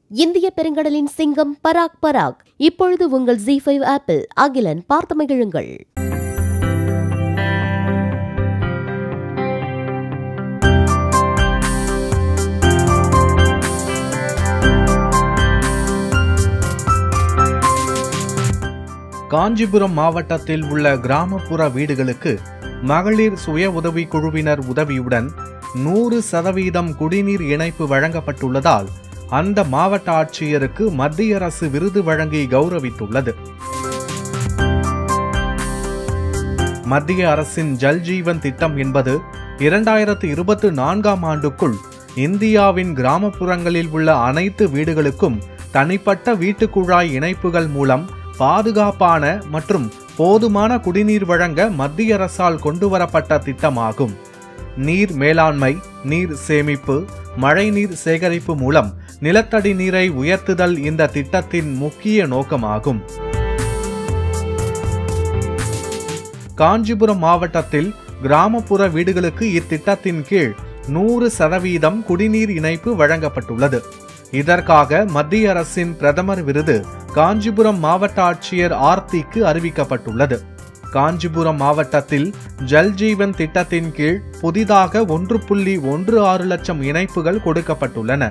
இந்திய பெருங்கடலின் சிங்கம் பராக் பராக் இப்பொழுது உங்கள் ஜி ஃபைவ் ஆப்பிள் அகிலன் பார்த்து மகிழுங்கள் காஞ்சிபுரம் மாவட்டத்தில் உள்ள கிராமப்புற வீடுகளுக்கு மகளிர் சுய உதவிக் குழுவினர் உதவியுடன் நூறு சதவீதம் குடிநீர் இணைப்பு வழங்கப்பட்டுள்ளதால் அந்த மாவட்ட ஆட்சியருக்கு மத்திய அரசு விருது வழங்கி கௌரவித்துள்ளது மத்திய அரசின் ஜல் ஜீவன் திட்டம் என்பது இரண்டாயிரத்து இருபத்தி நான்காம் ஆண்டுக்குள் இந்தியாவின் கிராமப்புறங்களில் உள்ள அனைத்து வீடுகளுக்கும் தனிப்பட்ட வீட்டுக்குழாய் இணைப்புகள் மூலம் பாதுகாப்பான மற்றும் போதுமான குடிநீர் வழங்க மத்திய அரசால் கொண்டுவரப்பட்ட திட்டமாகும் நீர் மேலாண்மை நீர் சேமிப்பு மழைநீர் சேகரிப்பு மூலம் நிலத்தடி நீரை உயர்த்துதல் இந்த திட்டத்தின் முக்கிய நோக்கமாகும் காஞ்சிபுரம் மாவட்டத்தில் கிராமப்புற வீடுகளுக்கு இத்திட்டத்தின் கீழ் நூறு சதவீதம் குடிநீர் இணைப்பு வழங்கப்பட்டுள்ளது இதற்காக மத்திய அரசின் பிரதமர் விருது காஞ்சிபுரம் மாவட்ட ஆட்சியர் ஆர்த்திக்கு அறிவிக்கப்பட்டுள்ளது காஞ்சிபுரம் மாவட்டத்தில் ஜல் ஜீவன் திட்டத்தின் கீழ் புதிதாக ஒன்று புள்ளி ஒன்று ஆறு லட்சம் இணைப்புகள் கொடுக்கப்பட்டுள்ளன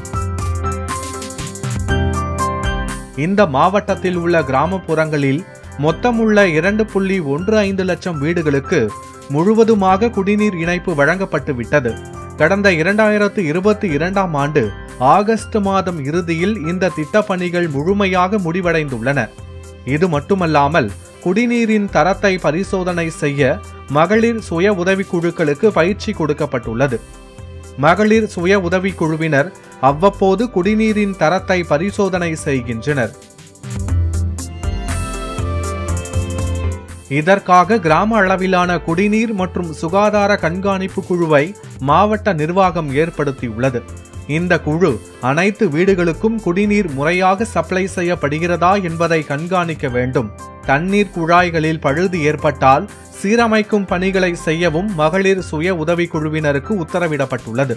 இந்த மாவட்டத்தில் உள்ள கிராமப்புறங்களில் மொத்தமுள்ள இரண்டு புள்ளி ஒன்று ஐந்து லட்சம் வீடுகளுக்கு முழுவதுமாக குடிநீர் இணைப்பு வழங்கப்பட்டு விட்டது கடந்த இரண்டாயிரத்து இருபத்தி இரண்டாம் ஆண்டு ஆகஸ்ட் மாதம் இறுதியில் இந்த திட்டப்பணிகள் முழுமையாக முடிவடைந்துள்ளன இது மட்டுமல்லாமல் குடிநீரின் தரத்தை பரிசோதனை செய்ய மகளிர் சுய உதவிக் குழுக்களுக்கு பயிற்சி கொடுக்கப்பட்டுள்ளது மகளிர் சுய உதவிக் குழுவினர் அவ்வப்போது குடிநீரின் தரத்தை பரிசோதனை செய்கின்றனர் இதற்காக கிராம அளவிலான குடிநீர் மற்றும் சுகாதார கண்காணிப்பு குழுவை மாவட்ட நிர்வாகம் ஏற்படுத்தியுள்ளது இந்த குழு அனைத்து வீடுகளுக்கும் குடிநீர் முறையாக சப்ளை செய்யப்படுகிறதா என்பதை கண்காணிக்க வேண்டும் தண்ணீர் குழாய்களில் பழுது ஏற்பட்டால் சீரமைக்கும் பணிகளை செய்யவும் மகளிர் சுய உதவிக் குழுவினருக்கு உத்தரவிடப்பட்டுள்ளது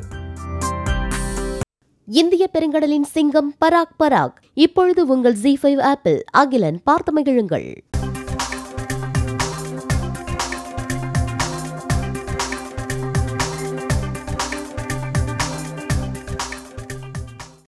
இந்திய பெருங்கடலின் சிங்கம் பராக் பராக் இப்பொழுது உங்கள் ஜி ஃபைவ் ஆப்பிள் அகிலன் பார்த்து மகிழுங்கள்